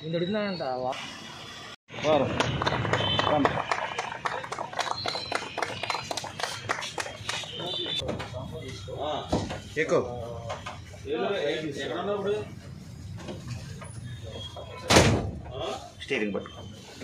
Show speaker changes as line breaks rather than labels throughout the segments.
ఇంత అడుగుతున్నానంట
వారు రండి. ఎక్కువ స్టీరింగ్ పట్టుకో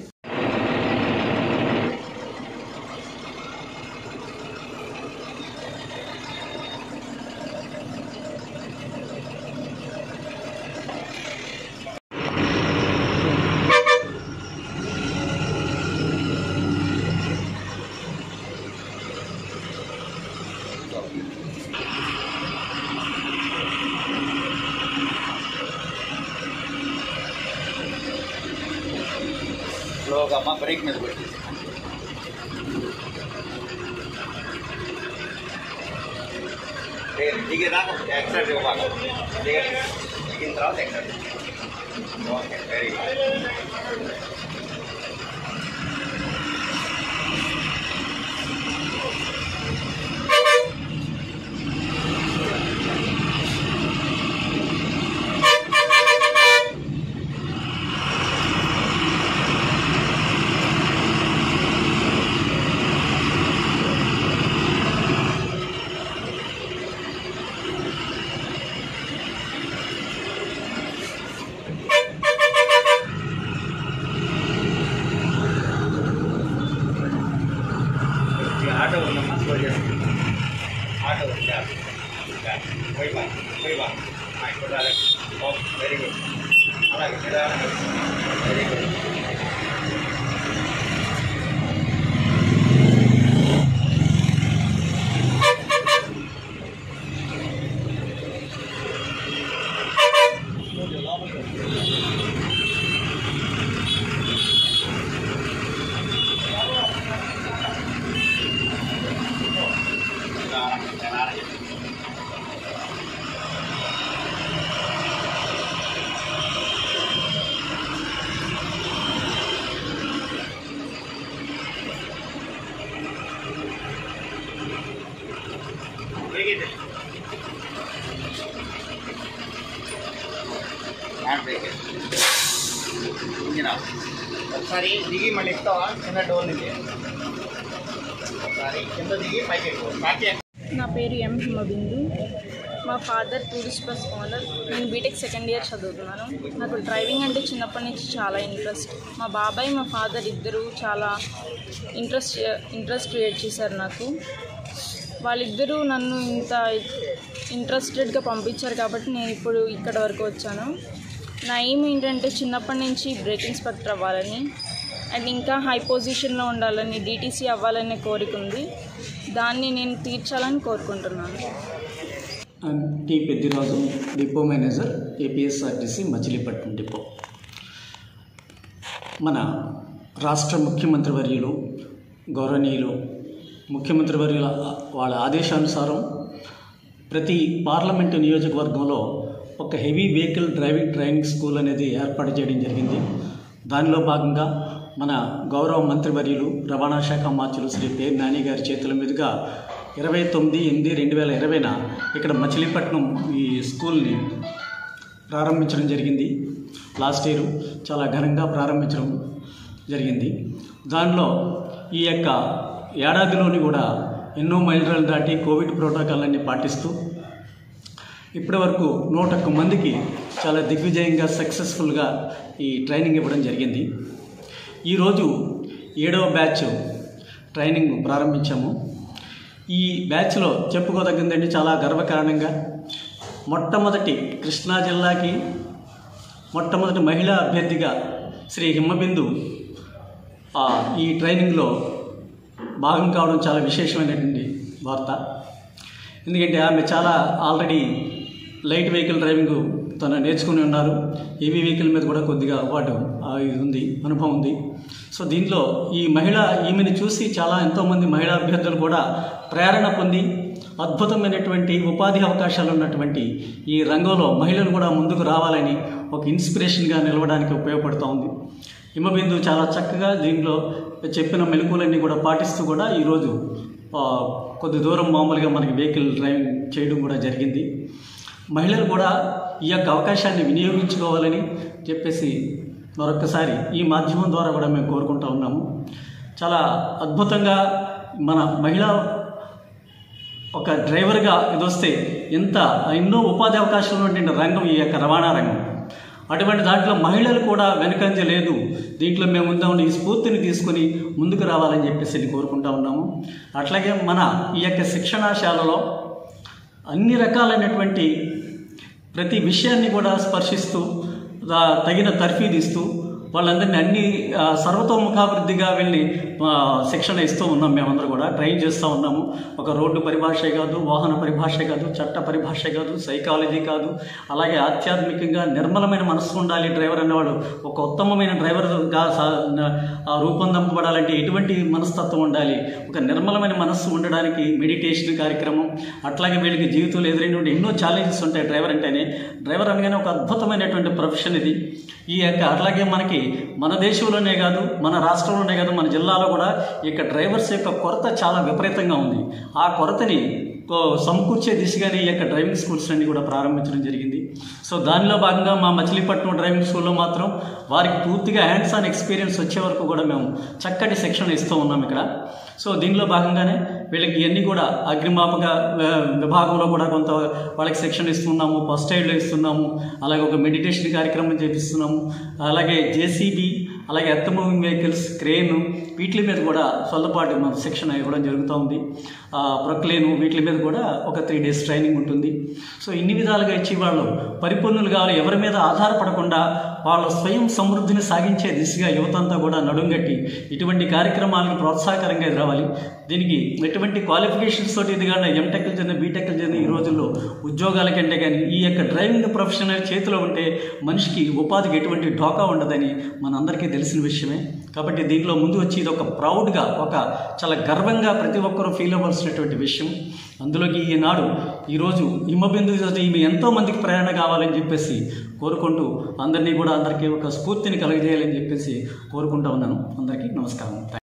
స్లోగా అమ్మ బ్రేక్ మీద పెట్టి దిగేదాకా ఎక్సర్సైజ్ ఇవ్వాలి దిగ- దిగిన తర్వాత ఎక్సర్సైజ్ ఓకే వెరీ గుడ్ ఈ ఆటో ఉందమ్మా స్లో చేస్తుంది ఆటో ఉంది ఆటో పోయి బా పోయి బా ఇప్పుడు వెరీ గుడ్ అలాగే నిదానంగా వెరీ గుడ్ నిదానంగా నిదానంగా brake hand brake engine off ఒకసారి దిగి మళ్ళీ ఎక్కుతావా కింద డోర్ నుంచి ఒకసారి కింద దిగి పైకి ఎక్కువ స్టార్ట్ చేయండి
నా పేరు ఎం హిమబిందు మా ఫాదర్ టూరిస్ట్ బస్ ఓనర్ నేను బీటెక్ సెకండ్ ఇయర్ చదువుతున్నాను నాకు డ్రైవింగ్ అంటే చిన్నప్పటి నుంచి చాలా ఇంట్రెస్ట్ మా బాబాయ్ మా ఫాదర్ ఇద్దరు చాలా ఇంట్రెస్ట్ ఇంట్రెస్ట్ క్రియేట్ చేశారు నాకు వాళ్ళిద్దరూ నన్ను ఇంత ఇంట్రెస్టెడ్గా పంపించారు కాబట్టి నేను ఇప్పుడు ఇక్కడ వరకు వచ్చాను నా ఎయిమ్ ఏంటంటే చిన్నప్పటి నుంచి బ్రేక్ ఇన్స్పెక్టర్ అవ్వాలని అండ్ ఇంకా హై పొజిషన్లో ఉండాలని డీటీసీ అవ్వాలనే కోరిక ఉంది దాన్ని నేను తీర్చాలని కోరుకుంటున్నాను
and T Peddiraju depot manager APSRTC Machilipatnam depot మన రాష్ట్ర ముఖ్యమంత్రి వర్యులు గౌరవనీయులు ముఖ్యమంత్రి వర్యుల వాళ్ళ ఆదేశానుసారం ప్రతి పార్లమెంటు నియోజకవర్గంలో ఒక heavy vehicle driving training school అనేది ఏర్పాటు చేయడం జరిగింది దానిలో భాగంగా మన గౌరవ మంత్రివర్యులు రవాణా శాఖ మార్చులు శ్రీ పేరు నాని గారి చేతుల మీదుగా ఇరవై తొమ్మిది ఎనిమిది రెండు వేల ఇరవైన ఇక్కడ మచిలీపట్నం ఈ స్కూల్ని ప్రారంభించడం జరిగింది లాస్ట్ ఇయర్ చాలా ఘనంగా ప్రారంభించడం జరిగింది దానిలో ఈ యొక్క ఏడాదిలోని కూడా ఎన్నో మైలురాలు దాటి కోవిడ్ ప్రోటోకాల్ పాటిస్తూ ఇప్పటి వరకు నూట ఒక్క మందికి చాలా దిగ్విజయంగా సక్సెస్ఫుల్గా ఈ ట్రైనింగ్ ఇవ్వడం జరిగింది ఈరోజు ఏడవ బ్యాచ్ ట్రైనింగ్ ప్రారంభించాము ఈ బ్యాచ్లో చెప్పుకోదగ్గందండి చాలా గర్వకారణంగా మొట్టమొదటి కృష్ణా జిల్లాకి మొట్టమొదటి మహిళా అభ్యర్థిగా శ్రీ హిమబిందు ఆ, ఈ ట్రైనింగ్లో భాగం కావడం చాలా విశేషమైనటువంటి వార్త ఎందుకంటే ఆమె చాలా ఆల్రెడీ లైట్ వెహికల్ డ్రైవింగ్ తను నేర్చుకుని ఉన్నారు హెవీ వెహికల్ మీద కూడా కొద్దిగా అవార్డు ఆ, ఇది ఉంది అనుభవం ఉంది సో దీంట్లో ఈ మహిళ ఈమెను చూసి చాలా ఎంతోమంది మహిళా అభ్యర్థులు కూడా ప్రేరణ పొంది అద్భుతమైనటువంటి ఉపాధి అవకాశాలు ఉన్నటువంటి ఈ రంగంలో మహిళలు కూడా ముందుకు రావాలని ఒక ఇన్స్పిరేషన్గా నిలవడానికి ఉపయోగపడుతూ ఉంది హిమబిందు చాలా చక్కగా దీంట్లో చెప్పిన మెలకువలన్నీ కూడా పాటిస్తూ కూడా ఈరోజు ఆ, కొద్ది దూరం మామూలుగా మనకి వెహికల్ డ్రైవింగ్ చేయడం కూడా జరిగింది మహిళలు కూడా ఈ యొక్క అవకాశాన్ని వినియోగించుకోవాలని చెప్పేసి మరొకసారి ఈ మాధ్యమం ద్వారా కూడా మేము కోరుకుంటా ఉన్నాము చాలా అద్భుతంగా మన మహిళా ఒక డ్రైవర్గా ఇది వస్తే ఎంత ఎన్నో ఉపాధి అవకాశాలు ఉన్నటువంటి రంగం ఈ యొక్క రవాణా రంగం అటువంటి దాంట్లో మహిళలు కూడా వెనుకంజ లేదు దీంట్లో మేము ఉందామని ఈ స్ఫూర్తిని తీసుకొని ముందుకు రావాలని చెప్పేసి నేను కోరుకుంటా ఉన్నాము అట్లాగే మన ఈ యొక్క శిక్షణాశాలలో అన్ని రకాలైనటువంటి ప్రతి విషయాన్ని కూడా స్పర్శిస్తూ దా- తగిన తర్ఫీదు ఇస్తూ వాళ్ళందరినీ అన్ని ఆ, సర్వతోముఖాభివృద్ధిగా వెళ్ళి ఆ, శిక్షణ ఇస్తూ ఉన్నాం మేమందరూ కూడా ట్రైన్ చేస్తూ ఉన్నాము ఒక రోడ్డు పరిభాషే కాదు వాహన పరిభాషే కాదు చట్ట పరిభాషే కాదు సైకాలజీ కాదు అలాగే ఆధ్యాత్మికంగా నిర్మలమైన మనస్సు ఉండాలి డ్రైవర్ అనేవాడు ఒక ఉత్తమమైన డ్రైవర్గా సా- న- ఆ, రూపొందింపబడాలంటే ఎటువంటి మనస్తత్వం ఉండాలి ఒక నిర్మలమైన మనస్సు ఉండడానికి మెడిటేషన్ కార్యక్రమం అట్లాగే వీళ్ళకి జీవితంలో ఎదురైనటువంటి ఎన్నో ఛాలెంజెస్ ఉంటాయి డ్రైవర్ అంటేనే డ్రైవర్ అనగానే ఒక అద్భుతమైనటువంటి ప్రొఫెషన్ ఇది ఈ యొక్క అట్లాగే మనకి మన దేశంలోనే కాదు మన రాష్ట్రంలోనే కాదు మన జిల్లాలో కూడా ఈ యొక్క డ్రైవర్స్ యొక్క కొరత చాలా విపరీతంగా ఉంది ఆ కొరతని ఓ, సమకూర్చే దిశగానే ఈ యొక్క డ్రైవింగ్ స్కూల్స్ అన్ని కూడా ప్రారంభించడం జరిగింది సో దానిలో భాగంగా మా మచిలీపట్నం డ్రైవింగ్ స్కూల్లో మాత్రం వారికి పూర్తిగా హ్యాండ్స్ ఆన్ ఎక్స్పీరియన్స్ వచ్చే వరకు కూడా మేము చక్కటి శిక్షణ ఇస్తూ ఉన్నాం ఇక్కడ సో దీనిలో భాగంగానే వీళ్ళకి ఇవన్నీ కూడా అగ్నిమాపక ఆ, విభాగంలో కూడా కొంత వాళ్ళకి శిక్షణ ఇస్తున్నాము ఫస్ట్ ఎయిడ్లో ఇస్తున్నాము అలాగే ఒక మెడిటేషన్ కార్యక్రమం చేపిస్తున్నాము అలాగే జేసీబీ అలాగే ఎర్త్ మూవింగ్ వెహికల్స్ క్రేన్ వీటి మీద కూడా సొల్లపాటు మన శిక్షణ ఇవ్వడం జరుగుతూ ఉంది ఆ, ప్రొక్లేను వీటి మీద కూడా ఒక త్రీ డేస్ ట్రైనింగ్ ఉంటుంది సో ఇన్ని విధాలుగా ఇచ్చి వాళ్ళు పరిపూర్ణులు కావాలి ఎవరి మీద ఆధారపడకుండా వాళ్ళ స్వయం సమృద్ధిని సాగించే దిశగా యువతంతా కూడా నడుంగట్టి ఇటువంటి కార్యక్రమాలకు ప్రోత్సాహకరంగా ఇది రావాలి దీనికి ఎటువంటి క్వాలిఫికేషన్స్ తోటి ఇది కానీ ఎంటెక్లు చెందిన బీటెక్లు చెందిన ఈ రోజుల్లో ఉద్యోగాల కంటే కానీ ఈ యొక్క డ్రైవింగ్ ప్రొఫెషన్ అనేది చేతిలో ఉంటే మనిషికి ఉపాధికి ఎటువంటి ఢోకా ఉండదని మనందరికీ తెలిసిన విషయమే కాబట్టి దీంట్లో ముందు వచ్చి ఇది ఒక ప్రౌడ్గా ఒక చాలా గర్వంగా ప్రతి ఒక్కరూ ఫీల్ అవ్వాల్సినటువంటి విషయం అందులోకి ఈనాడు ఈరోజు హిమబిందు ఈమె ఎంతో మందికి ప్రేరణ కావాలని చెప్పేసి కోరుకుంటూ అందరినీ కూడా అందరికీ ఒక స్ఫూర్తిని కలుగజేయాలని చెప్పేసి కోరుకుంటా ఉన్నాను అందరికీ నమస్కారం